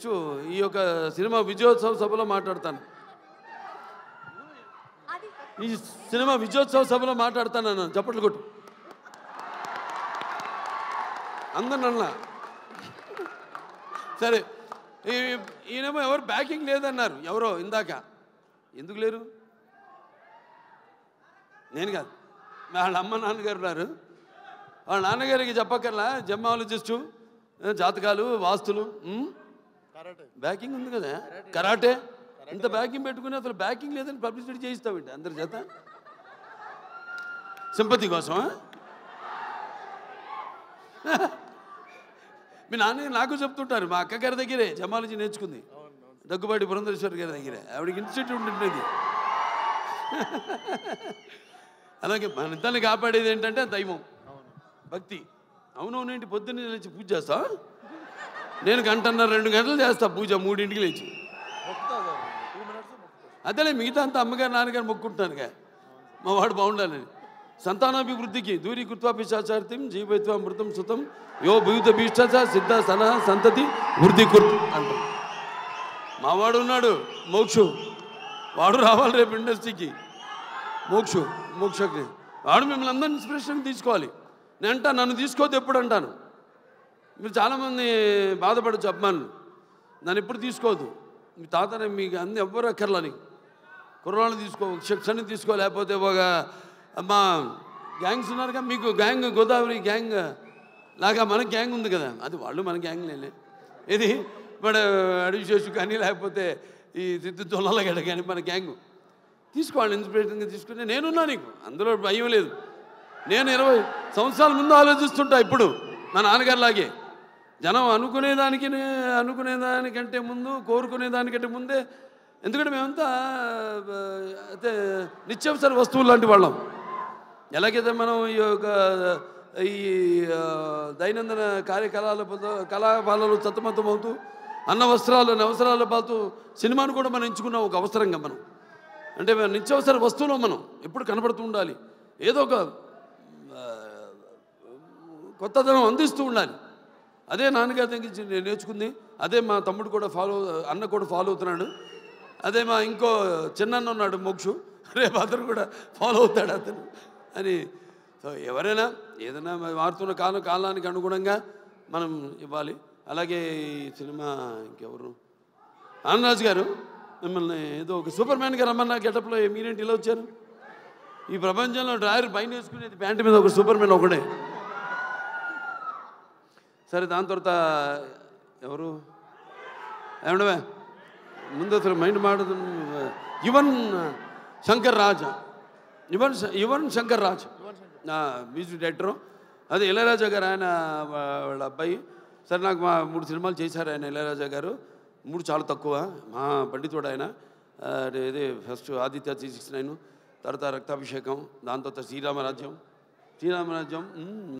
Next ఈ యొక్క cinema విజయోత్సవ సభలో మాట్లాడతాను ఈ సినిమా విజయోత్సవ సభలో మాట్లాడతాను అన్నాను చప్పట్లు కొట్టు అందరు నన్న సరే ఈ- ఈయనేమో ఎవరు బ్యాకింగ్ లేదన్నారు ఎవరో ఇందాక ఎందుకు లేరు నేను కాదు వాళ్ళ అమ్మ నాన్నగారు ఉన్నారు వాళ్ళ నాన్నగారికి చెప్పక్కర్లా జమ్మాలజిస్టు జాతకాలు వాస్తులు ఉమ్? బ్యాకింగ్ ఉంది కదా కరాటే ఇంత బ్యాకింగ్ పెట్టుకుని అసలు బ్యాకింగ్ లేదని పబ్లిసిటీ చేయిస్తామండి అందరి చేత సింపతి కోసమా మీ నాన్న నాకు చెప్తుంటారు మా అక్క గారి దగ్గరే జమాలజీ నేర్చుకుంది దగ్గుబాటి పురంధరేశ్వరి గారి దగ్గరే ఆవిడకి ఇన్స్టిట్యూట్ ఉంటుంది అలాగే మన ఇద్దరిని కాపాడేది ఏంటంటే దైవం భక్తి అవునవునేంటి పొద్దున్నే లేచి పూజ చేస్తా నేను గంటన్నర రెండు గంటలు చేస్తా పూజ మూడింటికి లేచి అదేలే మిగతా అంతా అమ్మగారు నాన్నగారు మొక్కుంటున్నానుగా మా వాడు బాగుండాలని సంతానాభివృద్ధికి దూరి కృత్వా పిశాచార్థం జీవైత్వ అమృతం సుతం యో భూత భీష్ట సిద్ధ సన సంతతి వృద్ధి కుర్త్ అంటాం మా వాడు ఉన్నాడు మోక్షు వాడు రావాలి రేపు ఇండస్ట్రీకి మోక్షు మోక్షకి వాడు మిమ్మల్ని అందరిని ఇన్స్పిరేషన్ తీసుకోవాలి నేను అంటా నన్ను తీసుకోవద్దు ఎప్పుడు అంటాను మీరు చాలామంది బాధపడచ్చు అభిమానులు నన్ను ఎప్పుడు తీసుకోవద్దు మీ తాతనే మీకు అన్ని ఎవ్వరు అక్కర్లని కుర్రాళ్ళు తీసుకో ఒక శిక్షణ తీసుకో లేకపోతే ఒక మా గ్యాంగ్స్ ఉన్నారుగా మీకు గ్యాంగ్ గోదావరి గ్యాంగ్ లాగా మన గ్యాంగ్ ఉంది కదా అది వాళ్ళు మన గ్యాంగ్ లేలే ఇది మన అడివిశేషు కానీ లేకపోతే ఈ తిత్తు తొల్లగడ కానీ మన గ్యాంగ్ తీసుకోవాలి ఇన్స్పిరేషన్గా తీసుకుంటే నేనున్నా నీకు అందులో భయం లేదు నేను ఇరవై సంవత్సరాల ముందు ఆలోచిస్తుంటా ఇప్పుడు మా నాన్నగారిలాగే జనం అనుకునేదానికి అనుకునేదానికంటే ముందు కోరుకునేదానికంటే ముందే ఎందుకంటే మేమంతా ఆ, అయితే నిత్యావసర వస్తువులు లాంటి వాళ్ళం ఎలాగైతే మనం ఈ యొక్క ఈ ఆ, దైనందిన కార్యకలాపాలతో కళాపాలలో సతమతమవుతూ అన్న వస్త్రాలు అవసరాలు పాతూ సినిమాను కూడా మనం ఎంచుకున్నాం ఒక అవసరంగా మనం అంటే మనం నిత్యావసర వస్తువులు మనం ఎప్పుడు కనబడుతూ ఉండాలి ఏదో ఒక ఆ, కొత్తదనం అందిస్తూ ఉండాలి అదే నాన్నగారి దగ్గర నుంచి నేను నేర్చుకుంది అదే మా తమ్ముడు కూడా ఫాలో అన్న కూడా ఫాలో అవుతున్నాడు అదే మా ఇంకో చిన్న ఉన్నాడు మోక్షు రేపు అతను కూడా ఫాలో అవుతాడు అతను అని సో ఎవరైనా ఏదైనా మారుతున్న కాలం కాలానికి అనుగుణంగా మనం ఇవ్వాలి అలాగే ఈ సినిమా ఇంకెవరు ఆనందరాజు గారు మిమ్మల్ని ఏదో ఒక సూపర్ మ్యాన్గా రమ్మన్న గెటప్లో మీరేంటి ఇలా వచ్చారు ఈ ప్రపంచంలో డ్రాయర్ పైన వేసుకునేది ప్యాంటు మీద ఒక సూపర్ మ్యాన్ ఒకడే సరే దాని తర్వాత ఎవరు ఏమండవే ముందు అసలు మైండ్ మాడదు యువన్ శంకర్ రాజ్ యువన్ శ- యువన్ శంకర్ రాజ్ నా మ్యూజిక్ డైరెక్టరు అదే ఇళయరాజా గారు ఆయన వా- వాళ్ళ అబ్బాయి సరే నాకు మా మూడు సినిమాలు చేశారు ఆయన ఇళయరాజా గారు మూడు చాలా తక్కువ మా పండితుడు ఆయన ఆ, ఇది first Aditya three six nine తర్వాత రక్తాభిషేకం దాని తర్వాత శ్రీరామరాజ్యం శ్రీరామరాజ్యం మ్,